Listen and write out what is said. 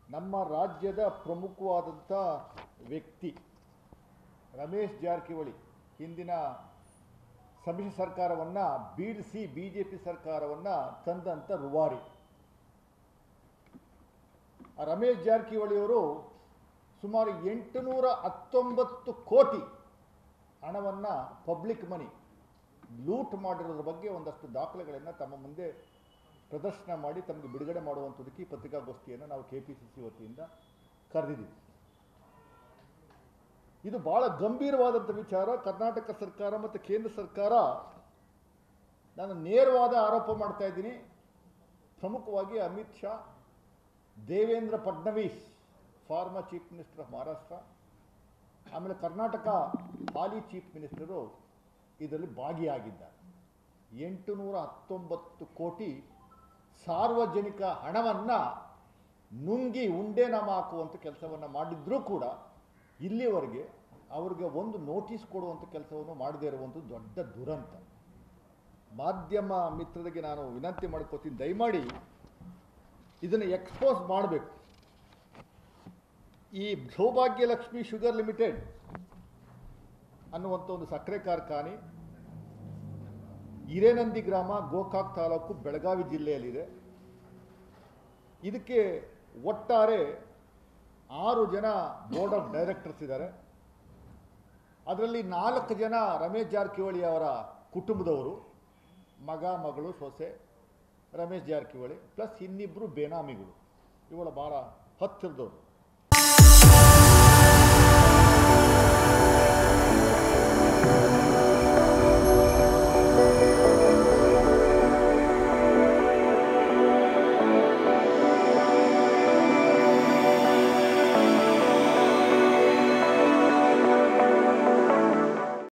ನಮ್ಮ ರಾಜ್ಯದ ಪ್ರಮುಖವಾದಂಥ ವ್ಯಕ್ತಿ ರಮೇಶ್ ಜಾರಕಿಹೊಳಿ ಹಿಂದಿನ ಸಮ್ಮಿಶ್ರ ಸರ್ಕಾರವನ್ನು ಬೀಳಿಸಿ ಬಿ ಜೆ ಪಿ ಸರ್ಕಾರವನ್ನು ತಂದಂಥ ರುವಾರಿ ಆ ರಮೇಶ್ ಜಾರಕಿಹೊಳಿಯವರು ಸುಮಾರು ಎಂಟುನೂರ ಹತ್ತೊಂಬತ್ತು ಕೋಟಿ ಹಣವನ್ನು ಪಬ್ಲಿಕ್ ಮನಿ ಲೂಟ್ ಮಾಡಿರೋದ್ರ ಬಗ್ಗೆ ಒಂದಷ್ಟು ದಾಖಲೆಗಳನ್ನು ತಮ್ಮ ಮುಂದೆ ಪ್ರದರ್ಶನ ಮಾಡಿ ತಮಗೆ ಬಿಡುಗಡೆ ಮಾಡುವಂಥದ್ದಕ್ಕೆ ಈ ಪತ್ರಿಕಾಗೋಷ್ಠಿಯನ್ನು ನಾವು ಕೆ ಪಿ ಸಿ ಸಿ ವತಿಯಿಂದ ಕರೆದಿದ್ದೀವಿ ಇದು ಬಹಳ ಗಂಭೀರವಾದಂಥ ವಿಚಾರ ಕರ್ನಾಟಕ ಸರ್ಕಾರ ಮತ್ತು ಕೇಂದ್ರ ಸರ್ಕಾರ ನಾನು ನೇರವಾದ ಆರೋಪ ಮಾಡ್ತಾ ಇದ್ದೀನಿ ಪ್ರಮುಖವಾಗಿ Amit Shah Devendra Fadnavis former chief minister of Maharashtra ಆಮೇಲೆ ಕರ್ನಾಟಕ ಹಾಲಿ ಚೀಫ್ ಮಿನಿಸ್ಟರು ಇದರಲ್ಲಿ ಭಾಗಿಯಾಗಿದ್ದಾರೆ ಎಂಟುನೂರ ಹತ್ತೊಂಬತ್ತು ಕೋಟಿ ಸಾರ್ವಜನಿಕ ಹಣವನ್ನು ನುಂಗಿ ಉಂಡೆ ನಾಮ ಹಾಕುವಂಥ ಕೆಲಸವನ್ನು ಮಾಡಿದ್ರೂ ಕೂಡ ಇಲ್ಲಿವರೆಗೆ ಅವ್ರಿಗೆ ಒಂದು ನೋಟಿಸ್ ಕೊಡುವಂಥ ಕೆಲಸವನ್ನು ಮಾಡದೇ ಇರುವಂಥದ್ದು ದೊಡ್ಡ ದುರಂತ ಮಾಧ್ಯಮ ಮಿತ್ರರಿಗೆ ನಾನು ವಿನಂತಿ ಮಾಡ್ಕೋತೀನಿ ದಯಮಾಡಿ ಇದನ್ನು ಎಕ್ಸ್ಪೋಸ್ ಮಾಡಬೇಕು ಈ ಸೌಭಾಗ್ಯ ಲಕ್ಷ್ಮಿ ಶುಗರ್ ಲಿಮಿಟೆಡ್ ಅನ್ನುವಂಥ ಒಂದು ಸಕ್ಕರೆ ಕಾರ್ಖಾನೆ ಹಿರೇನಂದಿ ಗ್ರಾಮ ಗೋಕಾಕ್ ತಾಲೂಕು ಬೆಳಗಾವಿ ಜಿಲ್ಲೆಯಲ್ಲಿದೆ ಇದಕ್ಕೆ ಒಟ್ಟಾರೆ ಆರು ಜನ ಬೋರ್ಡ್ ಆಫ್ ಡೈರೆಕ್ಟರ್ಸ್ ಇದ್ದಾರೆ ಅದರಲ್ಲಿ ನಾಲ್ಕು ಜನ ರಮೇಶ್ ಜಾರಕಿಹೊಳಿ ಅವರ ಕುಟುಂಬದವರು ಮಗ ಮಗಳು ಸೊಸೆ ರಮೇಶ್ ಜಾರಕಿಹೊಳಿ ಪ್ಲಸ್ ಇನ್ನಿಬ್ಬರು ಬೇನಾಮಿಗಳು ಇವಳ ಭಾಳ ಹತ್ತಿರದವರು